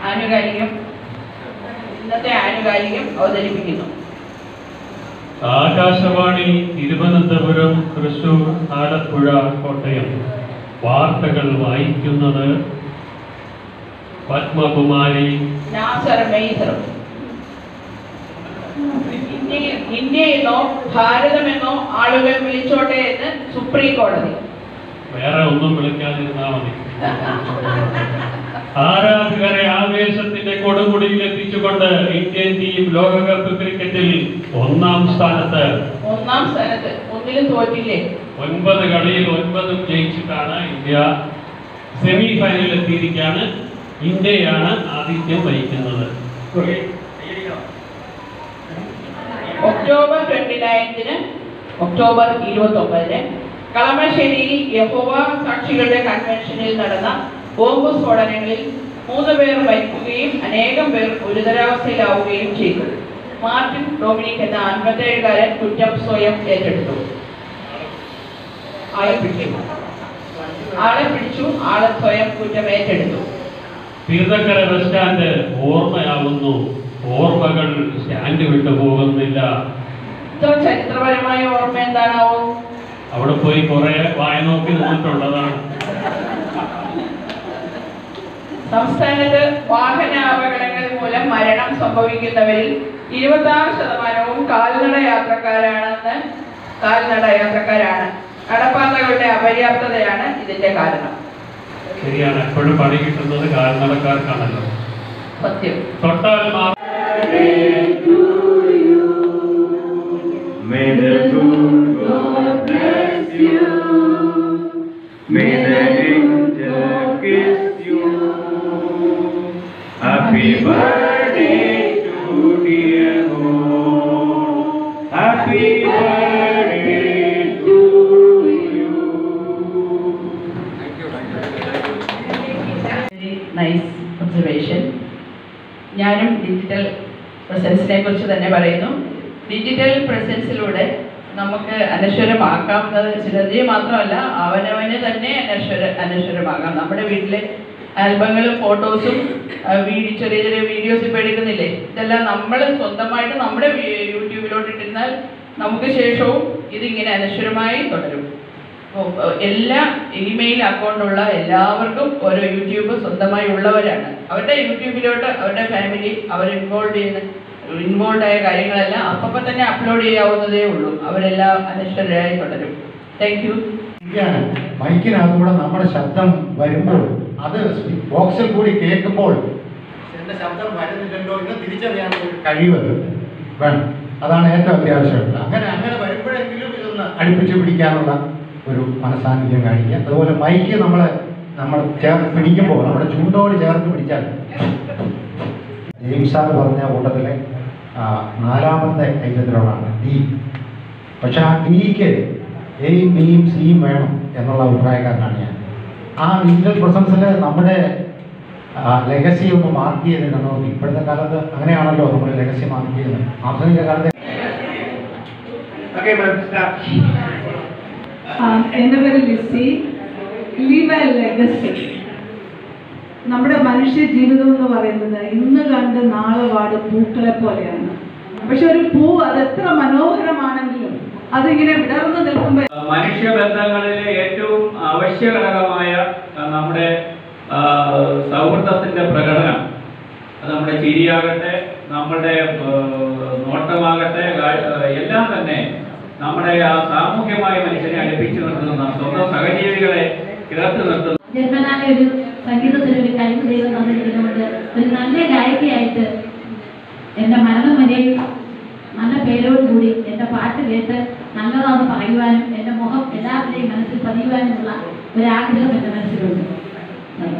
ആനുകാലികം ഇന്നത്തെ ആനുകാലികം അവതരിപ്പിക്കുന്നു ആകാശവാണി തിരുവനന്തപുരം തൃശൂർ ആലപ്പുഴ കോട്ടയം വാർത്തകൾ വായിക്കുന്നത് പത്മകുമാരി നാസർ മെയ്സറും ഇന്ത്യയിൽ ഇന്ത്യയെന്നോ ഭാരതമെന്നോ ആളുകൾ വിളിച്ചോട്ടെ എന്ന് സുപ്രീം കോടതി വേറെ ഒന്നും വിളിക്കാതിരുന്നാ മതി ആരാധകരെ ആവേശത്തിന്റെ കൊടുമുടിയിൽ എത്തിച്ചുകൊണ്ട് ഇന്ത്യൻ ടീം ലോകകപ്പ് ക്രിക്കറ്റിൽ ഒന്നാം സ്ഥാനത്ത് ഒന്നാം സ്ഥാനത്ത് ഒന്നിലും തോറ്റില്ലേ ഒൻപത് കളിയിൽ ഒൻപതും ജയിച്ചിട്ടാണ് ഇന്ത്യ സെമി ഫൈനലിൽ എത്തിയിരിക്കുകയാണ് ഇന്ത്യയാണ് ആതിഥ്യം വഹിക്കുന്നത് ഒക്ടോബർ ട്വന്റി നയൻത്തിന് ഒക്ടോബർ ഇരുപത്തി ഒമ്പതിന് കളമശ്ശേരിയിൽ യഹോവ സാക്ഷികളുടെ കൺവെൻഷനിൽ നടന്ന ബോംബ് സ്ഫോടനങ്ങളിൽ മൂന്ന് പേർ മരിക്കുകയും അനേകം പേർ ഗുരുതരാവസ്ഥയിലാവുകയും ചെയ്തു മാർട്ടിൻ ഡൊമിനിക് എന്ന അൻപത്തേഴുകാരൻ കുറ്റം സ്വയം ഏറ്റെടുത്തു ആളെ പിടിച്ചു ആളെ പിടിച്ചു ആളെ സ്വയം കുറ്റം ഏറ്റെടുത്തു തീർത്ഥക്കര ബസ് സ്റ്റാൻഡ് ഓർമ്മയാവുന്നു ഓർമ്മകൾ സ്റ്റാൻഡ് വിട്ടു പോകുന്നില്ല ഇത്ര ചരിത്രപരമായ ഓർമ്മ എന്താണാവോ അവിടെ പോയി കുറെ വായ നോക്കി നിന്നിട്ടുള്ളതാണ് സംസ്ഥാനത്ത് വാഹന അപകടങ്ങൾ മൂലം മരണം സംഭവിക്കുന്നവരിൽ ഇരുപത്തി ആറ് ശതമാനവും കാൽനട യാത്രക്കാരാണെന്ന് കാൽനട യാത്രക്കാരാണ് നടപ്പാതകളുടെ അപര്യാപ്തതയാണ് ഇതിന്റെ കാരണം ശരിയാണ് എപ്പോഴും പണി കിട്ടുന്നത് കാൽനടക്കാർക്കാണല്ലോ സത്യം തൊട്ടാൽ മാ May the good God bless you. May the angel kiss you. Happy birthday to dear God. Happy birthday to you. Very nice observation ഞാനും ഡിജിറ്റൽ പ്രസൻസിനെ കുറിച്ച് തന്നെ പറയുന്നു ഡിജിറ്റൽ പ്രസൻസിലൂടെ നമുക്ക് അനശ്വരമാക്കാവുന്നത് ചിലരെ മാത്രമല്ല അവനവന് തന്നെ അനശ്വര അനശ്വരമാകാം നമ്മുടെ വീട്ടിലെ ആൽബങ്ങളും ഫോട്ടോസും വീഡിയോ ചെറിയ ചെറിയ വീഡിയോസ് ഇപ്പോൾ എടുക്കുന്നില്ലേ ഇതെല്ലാം നമ്മൾ സ്വന്തമായിട്ട് നമ്മുടെ വി- യൂട്യൂബിലോട്ട് ഇട്ടിരുന്നാൽ നമുക്ക് ശേഷവും ഇതിങ്ങനെ അനശ്വരമായി തുടരും അപ്പോൾ, ഏഹ്, എല്ലാ ഇമെയിൽ അക്കൗണ്ടുള്ള എല്ലാവർക്കും ഓരോ യൂട്യൂബ് സ്വന്തമായി ഉള്ളവരാണ് അവരുടെ യൂട്യൂബിലോട്ട് അവരുടെ ഫാമിലി അവർ ഇൻവോൾവ് ചെയ്യുന്ന ഇൻവോൾവ് ആയ കാര്യങ്ങളെല്ലാം അപ്പം തന്നെ അപ്ലോഡ് ചെയ്യാവുന്നതേ ഉള്ളൂ അവരെല്ലാം അനശ്വരരായി തുടരും താങ്ക് യു ഇരിക്കുകയാണ് മൈക്കിനകത്തൂടെ നമ്മുടെ ശബ്ദം വരുമ്പോൾ അത് ബോക്സിൽ കൂടി കേൾക്കുമ്പോൾ എന്റെ ശബ്ദം വരുന്നില്ലല്ലോ എന്ന് തിരിച്ചറിയാനുള്ള ഒരു കഴിവ് വേണം അതാണ് ഏറ്റവും അത്യാവശ്യമുള്ളത് അങ്ങനെ അങ്ങനെ വരുമ്പോഴെങ്കിലും ഇതൊന്ന് അടുപ്പിച്ച് പിടിക്കാനുള്ള ഒരു മനസാന്നിധ്യം കാണിക്കുക അതുപോലെ മൈക്ക് നമ്മൾ നമ്മൾ ചേർത്ത് പിടിക്കുമ്പോൾ നമ്മുടെ ചൂണ്ടോട് ചേർത്ത് പിടിച്ചാൽ ജെയിംസ് സാർ പറഞ്ഞ കൂട്ടത്തിലെ ആ, നാലാമത്തെ ഐറ്റത്തിലുള്ളതാണ് ഡി പക്ഷെ ആ ഡിക്ക് എയും ബിയും സിയും വേണം എന്നുള്ള അഭിപ്രായക്കാരനാണ് ഞാൻ ആ ഡിജിറ്റൽ പ്രസൻസിൽ നമ്മുടെ ലെഗസി ഒന്ന് മാർക്ക് ചെയ്തിട്ടുണ്ടോ ഇപ്പോഴത്തെ കാലത്ത് അങ്ങനെയാണല്ലോ നമ്മൾ ലെഗസി മാർക്ക് ചെയ്യുന്നത് ആധുനിക കാലത്ത് ആഹ് എൻ്റെ പേര് ലിസി ലീവ് എ ലെഗസി നമ്മുടെ മനുഷ്യ ജീവിതം എന്ന് പറയുന്നത് ഇന്ന് കണ്ട് നാളെ വാടും പൂക്കളെ പോലെയാണ് പക്ഷെ ഒരു പൂ അത് എത്ര മനോഹരമാണെങ്കിലും അതിങ്ങനെ വിടർന്നു നിൽക്കുമ്പോൾ മനുഷ്യബന്ധങ്ങളിലെ ഏറ്റവും അവശ്യ ഘടകമായ ആ, നമ്മുടെ ആ, സൗഹൃദത്തിന്റെ പ്രകടനം അത് നമ്മുടെ ചിരിയാകട്ടെ നമ്മുടെ ആ, നോട്ടമാകട്ടെ കാ- എല്ലാം തന്നെ നമ്മുടെ ആ സാമൂഹ്യമായ മനുഷ്യനെ അടുപ്പിച്ചു നിർത്തുന്ന സ്വന്തം സഹജീവികളെ ചേർത്ത് നിർത്തുന്ന ജന്മനായ ഒരു സംഗീതത്തിന് ഒരു കഴിവ് ദൈവം തന്നിരിക്കുന്നതുകൊണ്ട് ഒരു നല്ല ഗായികയായിട്ട് എൻ്റെ മരണം വരെയും നല്ല പേരോടുകൂടി എൻ്റെ പാട്ട് കേട്ട് നല്ലതാണെന്ന് പറയുവാനും എൻ്റെ മുഖം എല്ലാവരുടെയും മനസ്സിൽ പതിയുവാനുമുള്ള ഒരു ആഗ്രഹം എൻ്റെ മനസ്സിലുണ്ട് നന്ദി.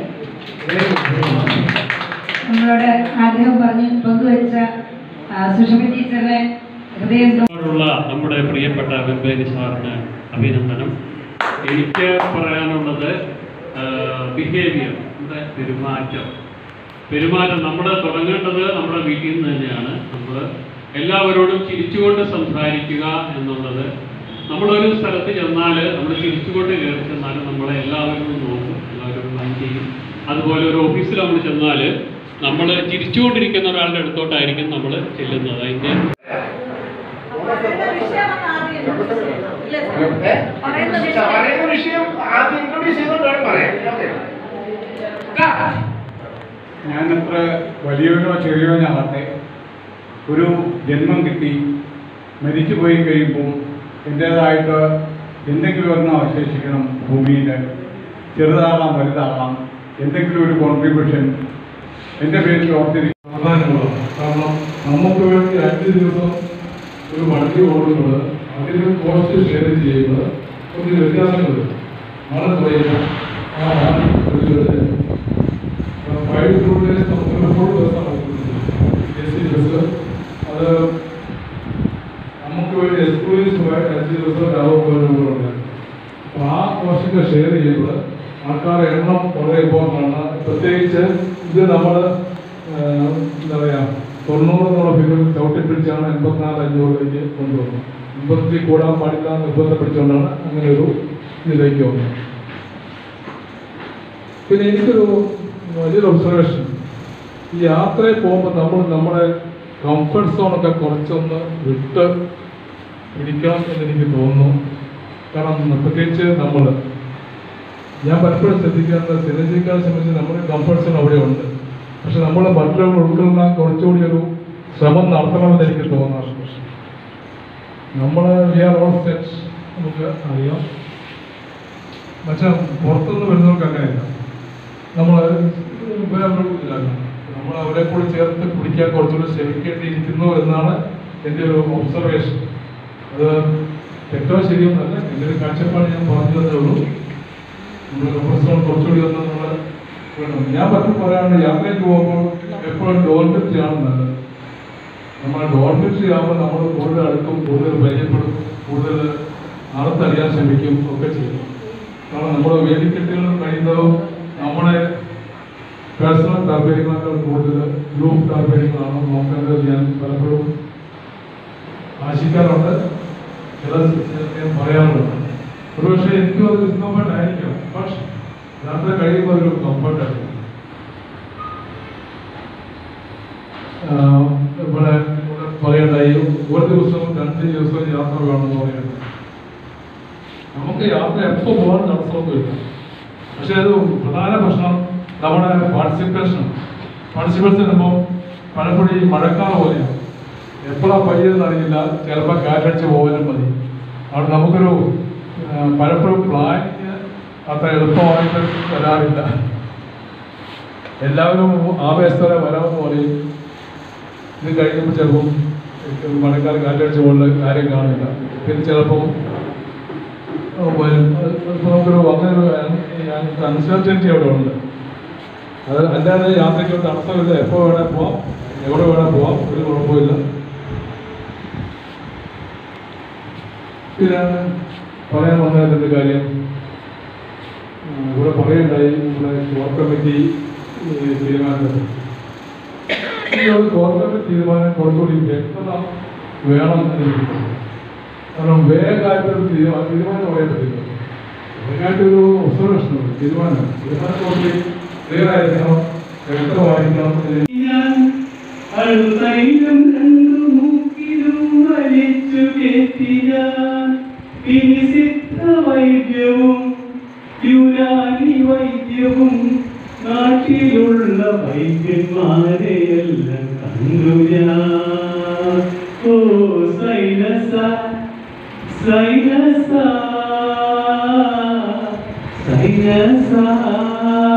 നമ്മളോട് ആഗ്രഹം പറഞ്ഞ് പങ്കുവെച്ച സുഷമ ടീച്ചറെ ഹൃദയം ുള്ള നമ്മുടെ പ്രിയപ്പെട്ട വെമ്പേരി സാറിന് അഭിനന്ദനം എനിക്ക് പറയാനുള്ളത് ബിഹേവിയർ നമ്മുടെ പെരുമാറ്റം പെരുമാറ്റം നമ്മൾ തുടങ്ങേണ്ടത് നമ്മുടെ വീട്ടിൽ നിന്ന് തന്നെയാണ് നമ്മൾ എല്ലാവരോടും ചിരിച്ചുകൊണ്ട് സംസാരിക്കുക എന്നുള്ളത് നമ്മളൊരു സ്ഥലത്ത് ചെന്നാൽ നമ്മൾ ചിരിച്ചുകൊണ്ട് കയറി ചെന്നാൽ നമ്മളെ എല്ലാവരും നോക്കും എല്ലാവരും മൈൻഡ് ചെയ്യും അതുപോലെ ഒരു ഓഫീസിൽ നമ്മൾ ചെന്നാൽ നമ്മൾ ചിരിച്ചുകൊണ്ടിരിക്കുന്ന ഒരാളുടെ അടുത്തോട്ടായിരിക്കും നമ്മൾ ചെല്ലുന്നത് അതിൻ്റെ പറയുന്ന വിഷയം ആദ്യം ഇൻട്രൊഡ്യൂസ് ചെയ്തോണ്ട് വേണം പറയാൻ ഞാനത്ര വലിയവനോ ചെറിയവനോ ആകട്ടെ ഒരു ജന്മം കിട്ടി മരിച്ചു പോയി കഴിയുമ്പോൾ എൻ്റേതായിട്ട് എന്തെങ്കിലും ഒരെണ്ണം അവശേഷിക്കണം ഭൂമിയിൽ ചെറുതാകാം വലുതാകാം എന്തെങ്കിലും ഒരു കോൺട്രിബ്യൂഷൻ എൻ്റെ പേരിൽ ഓർത്തിരിക്കും പ്രാധാന്യമുള്ളതാണ് കാരണം നമുക്ക് വേണ്ടി അഞ്ച് ദിവസം ഒരു വണ്ടി ഓടുന്നത് അതിന് കോസ്റ്റ് ഷെയർ ചെയ്യുന്നത് കുറച്ച് വ്യത്യാസങ്ങളുണ്ട് മഴ പറയുമ്പോൾ ആ ഒരു ഫൈവ് ടു ഡേയ്സ് നമുക്ക് ഫോർ ബസ്സാണ് എ സി ബസ് അത് നമുക്ക് വേണ്ടി എക്സ്ക്ലൂസീവായിട്ട് അഞ്ച് ദിവസം ലാഭപ്പെടുന്നുണ്ട് അപ്പോൾ ആ കോസ്റ്റൊക്കെ ഷെയർ ചെയ്യുമ്പോൾ ആൾക്കാരുടെ എണ്ണം വളരെ ഇമ്പോർട്ടൻ്റ് ആണ് പ്രത്യേകിച്ച് ഇത് നമ്മൾ എന്താ പറയുക തൊണ്ണൂറ് എന്നുള്ള ഫിഗർ ചവിട്ടിപ്പിടിച്ചാണ് എൺപത്തിനാല് അഞ്ഞൂറിലേക്ക് കൊണ്ടുവന്നത് എൺപത്തി കൂടാൻ പാടില്ല എന്ന് നിർബന്ധപ്പിടിച്ചുകൊണ്ടാണ് അങ്ങനെ ഒരു ഇതിലേക്ക് വന്നത് പിന്നെ എനിക്കൊരു വലിയൊരു ഒബ്സർവേഷൻ ഈ യാത്രയിൽ പോകുമ്പോൾ നമ്മൾ നമ്മുടെ കംഫർട്ട് സോണൊക്കെ കുറച്ചൊന്ന് വിട്ട് പിടിക്കണം എന്ന് എനിക്ക് തോന്നുന്നു കാരണം പ്രത്യേകിച്ച് നമ്മൾ ഞാൻ പലപ്പോഴും ശ്രദ്ധിക്കുന്നത് സിനജിക്കാരെ സംബന്ധിച്ച് നമ്മുടെ കംഫർട്ട് സോൺ അവിടെ ഉണ്ട് പക്ഷെ നമ്മൾ മറ്റുള്ളവർ ഉൾക്കൊള്ളാൻ കുറച്ചുകൂടി ഒരു ശ്രമം നടത്തണമെന്ന് എനിക്ക് തോന്നാറുണ്ട് നമ്മൾ വി ആർ ഓൾ സെറ്റ് നമുക്ക് അറിയാം പക്ഷെ പുറത്തുനിന്ന് വരുന്നവർക്ക് അങ്ങനെയല്ല നമ്മൾ നമ്മൾ അവരെ കൂടി ചേർത്ത് പിടിക്കാൻ കുറച്ചുകൂടി ശ്രമിക്കേണ്ടിയിരിക്കുന്നു എന്നാണ് എൻ്റെ ഒരു ഒബ്സർവേഷൻ അത് തെറ്റോ ശരിയോ എന്നല്ല എൻ്റെ ഒരു കാഴ്ചപ്പാട് ഞാൻ പറഞ്ഞു തന്നേ ഉള്ളൂ നമ്മൾ പ്രൊഫസർ കുറച്ചുകൂടി ഒന്ന് നമ്മൾ വേണം ഞാൻ പലപ്പോഴും പറയാറുണ്ട് യാത്രയ്ക്ക് പോകുമ്പോൾ എപ്പോഴും ഡോർമെറ്ററി ആണ് നല്ലത് നമ്മൾ ഡോർമെറ്ററി ആകുമ്പോൾ നമ്മൾ കൂടുതൽ അടുക്കും കൂടുതൽ പരിചയപ്പെടും കൂടുതൽ അടുത്തറിയാൻ ശ്രമിക്കും ഒക്കെ ചെയ്യും കാരണം നമ്മുടെ വേദിക്കെട്ടുകൾ കഴിയുന്നതും നമ്മുടെ പേഴ്സണൽ താല്പര്യങ്ങളെക്കാൾ കൂടുതൽ ഗ്രൂപ്പ് താല്പര്യങ്ങളാണ് നോക്കേണ്ടത് ഞാൻ പലപ്പോഴും ആശിക്കാറുണ്ട് ചില ഞാൻ പറയാറുണ്ട് ഒരുപക്ഷെ എനിക്കും അത് ഡിസ്കംഫർട്ട് ആയിരിക്കും പക്ഷെ യാത്ര കഴിയുമ്പോൾ ഒരു കംഫർട്ട് ആയിരിക്കും ആഹ് ഇവിടെ ഇവിടെ പറയണ്ടായി ഒരു ദിവസവും രണ്ട് ദിവസവും യാത്ര വേണമെന്ന് പറയുന്നത് നമുക്ക് യാത്ര എപ്പോൾ പോകാൻ തടസ്സമൊന്നുമില്ല പക്ഷെ അത് പ്രധാന പ്രശ്നം നമ്മുടെ പാർട്ടിസിപ്പേഷൻ പാർട്ടിസിപ്പേഷൻ വരുമ്പോൾ പലപ്പോഴും ഈ മഴക്കാലം പോലെയാണ് എപ്പോഴാണ് പയ്യെന്ന് അറിയില്ല ചിലപ്പോൾ കാറ്റടിച്ച് പോകാനും മതി അവിടെ നമുക്കൊരു ആ, പലപ്പോഴും പ്ലാനിങ് അത്ര എളുപ്പമായിട്ട് വരാറില്ല എല്ലാവരും ആവേശത്തോടെ വരാമെന്ന് പറയും ഇത് കഴിയുമ്പോൾ ചിലപ്പം മഴക്കാലം കാറ്റടിച്ച് പോകുന്ന കാര്യം കാണില്ല പിന്നെ ചിലപ്പം ആ, വരും അത് ഇപ്പൊ നമുക്കൊരു അങ്ങനെ ഒരു അൺസർട്ടനിറ്റി അവിടെ ഉണ്ട് അത് അല്ലാതെ യാത്രയ്ക്ക് ഒരു തടസ്സമില്ല എപ്പോൾ വേണേൽ പോവാം എവിടെ വേണേൽ പോവാം ഒരു കുഴപ്പമില്ല പിന്നെ പറയാൻ വന്നതിൻ്റെ കാര്യം ഉം, ഇവിടെ പറയുണ്ടായി ഇവിടെ കോർ കമ്മിറ്റി ഈ തീരുമാനം ഈ ഒരു കോർ കമ്മിറ്റി തീരുമാനം കുറച്ചുകൂടി വ്യക്തത വേണം എന്ന് എനിക്ക് തോന്നുന്നു. കാരണം വേഗമായിട്ടൊരു തീരുമാനം തീരുമാനം പറയാൻ പറ്റില്ല വേഗമായിട്ടൊരു ഒബ്സർവേഷൻ ഉണ്ട് തീരുമാനം തീരുമാനം കുറച്ച് ക്ലിയർ ആയിരിക്കണം വ്യക്തമായിരിക്കണം എന്ന് അഴുതൈലും രണ്ടു മൂക്കിലും വലിച്ചു കയറ്റിയ ഇനി സിദ്ധ വൈദ്യവും യുനാനി വൈദ്യവും നാട്ടിലുള്ള വൈദ്യന്മാരെയെല്ലാം കണ്ടു ഞാൻ ഓ സൈനസ സൈനസ സൈനസ